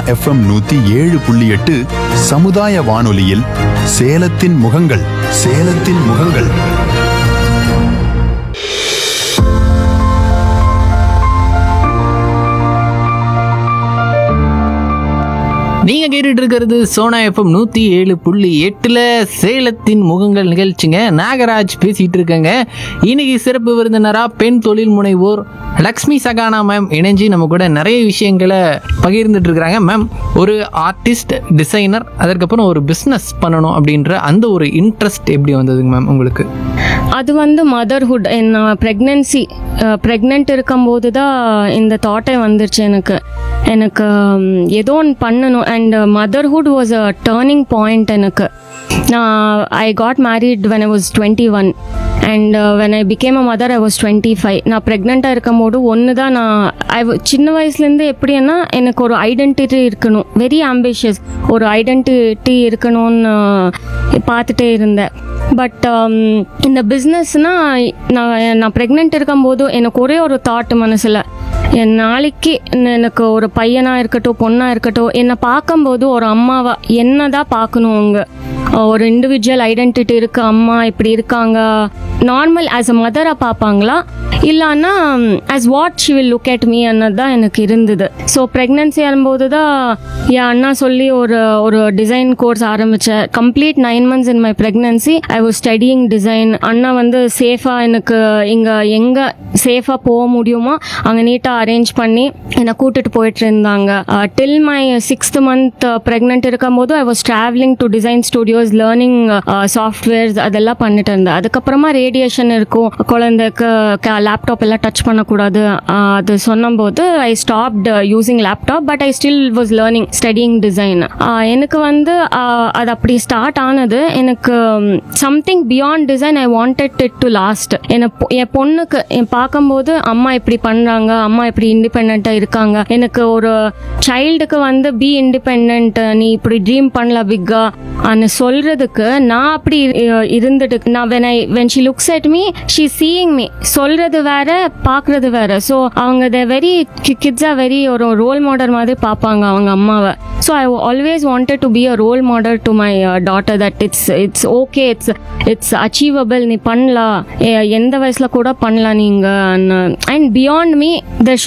FM நூத்தி ஏழு புள்ளி எட்டு சமுதாய வானொலியில் சேலத்தின் முகங்கள் சேலத்தின் முகங்கள் நீங்க கேட்டுட்டு இருக்கிறது சோனா எஃப்எம் நூத்தி ஏழு புள்ளி எட்டுல சேலத்தின் முகங்கள் நிகழ்ச்சிங்க நாகராஜ் பேசிட்டு இருக்கேங்க இன்னைக்கு சிறப்பு விருந்தினரா பெண் தொழில் முனைவோர் லக்ஷ்மி சகானா மேம் இணைஞ்சு நம்ம கூட நிறைய விஷயங்களை பகிர்ந்துட்டு இருக்கிறாங்க மேம் ஒரு ஆர்டிஸ்ட் டிசைனர் அதற்கப்புறம் ஒரு பிஸ்னஸ் பண்ணணும் அப்படின்ற அந்த ஒரு இன்ட்ரெஸ்ட் எப்படி வந்ததுங்க மேம் உங்களுக்கு அது வந்து மதர்ஹுட் என் ப்ரெக்னென்சி ப்ரெக்னென்ட் இருக்கும்போது தான் இந்த தாட்டே வந்துருச்சு எனக்கு எனக்கு ம், ஏதோ ஒன்று பண்ணணும் and motherhood was a turning point எனக்கு நான் I got married when I was twenty one and when I became a mother I was twenty five நான் ப்ரெக்னெண்ட்டாக இருக்கும்போது ஒன்று தான் நான் ஐ சின்ன வயசுலேருந்து எப்படின்னா எனக்கு ஒரு ஐடென்டிட்டி இருக்கணும் வெரி ஆம்பிஷியஸ் ஒரு ஐடென்டிட்டி இருக்கணும்னு பார்த்துட்டே இருந்தேன் பட் இந்த பிஸ்னஸ்னால் நான் நான் ப்ரெக்னென்ட் இருக்கும்போது எனக்கு ஒரே ஒரு தாட் மனசில் என் நாளைக்கு எனக்கு ஒரு பையனாக இருக்கட்டும் பொண்ணாக இருக்கட்டும் என்னை பார்க்கும்போது ஒரு அம்மாவா என்ன தான் பார்க்கணும் அவங்க ஒரு இண்டிவிஜுவல் ஐடென்டிட்டி இருக்கு அம்மா இப்படி இருக்காங்க நார்மல் ஆஸ் அ மதராக பார்ப்பாங்களா இல்லைன்னா as what she will look at me அன்னது தான் எனக்கு இருந்தது ஸோ ப்ரெக்னென்சி ஆகும்போது தான் என் அண்ணா சொல்லி ஒரு ஒரு டிசைன் கோர்ஸ் ஆரம்பித்தேன் complete nine months in my pregnancy I was studying design அண்ணா வந்து சேஃபாக எனக்கு இங்கே எங்கே சேஃபாக போக முடியுமோ அங்கே நீட்டாக அரேஞ்ச் பண்ணி என்னை கூட்டிட்டு போயிட்டு இருந்தாங்க till my sixth month pregnant இருக்கும்போது I was travelling to design studios learning softwares அதெல்லாம் பண்ணிட்டு இருந்தேன் அதுக்கப்புறமா ரேடியேஷன் இருக்கும் குழந்தைக்கு லேப்டாப் எல்லாம் டச் பண்ணக்கூடாது ஆஹ் அது சொன்னபோது I stopped using laptop but I still was learning studying design எனக்கு வந்து ஆஹ் அது அப்படி ஸ்டார்ட் ஆனது எனக்கு something beyond design I wanted it to last எனக்கு என் பொண்ணுக்கு என் பார்க்கும்போது அம்மா இப்படி பண்றாங்க அம்மா இப்படி இண்டிபெண்ட்டாக இருக்காங்க எனக்கு ஒரு சைல்டுக்கு வந்து பி இண்டிபெண்ட் நீ இப்படி ட்ரீம் பண்ணல பிக்கா அன்னு சொல்றதுக்கு நான் அப்படி இரு- இருந்துட்டு நான் when I when she looks at me she seeing me சொல்றது வேற பார்க்கறது வேற ஸோ அவங்க the very kids are very ஒரு ரோல் மாடல் மாதிரி பார்ப்பாங்க அவங்க அம்மாவை so I always wanted to be a role model to my daughter that it's it's okay it's it's achievable நீ பண்ணலாம் எ- எந்த வயசுல கூட பண்ணலாம் நீங்க அண்ட் பியாண்ட் மீ த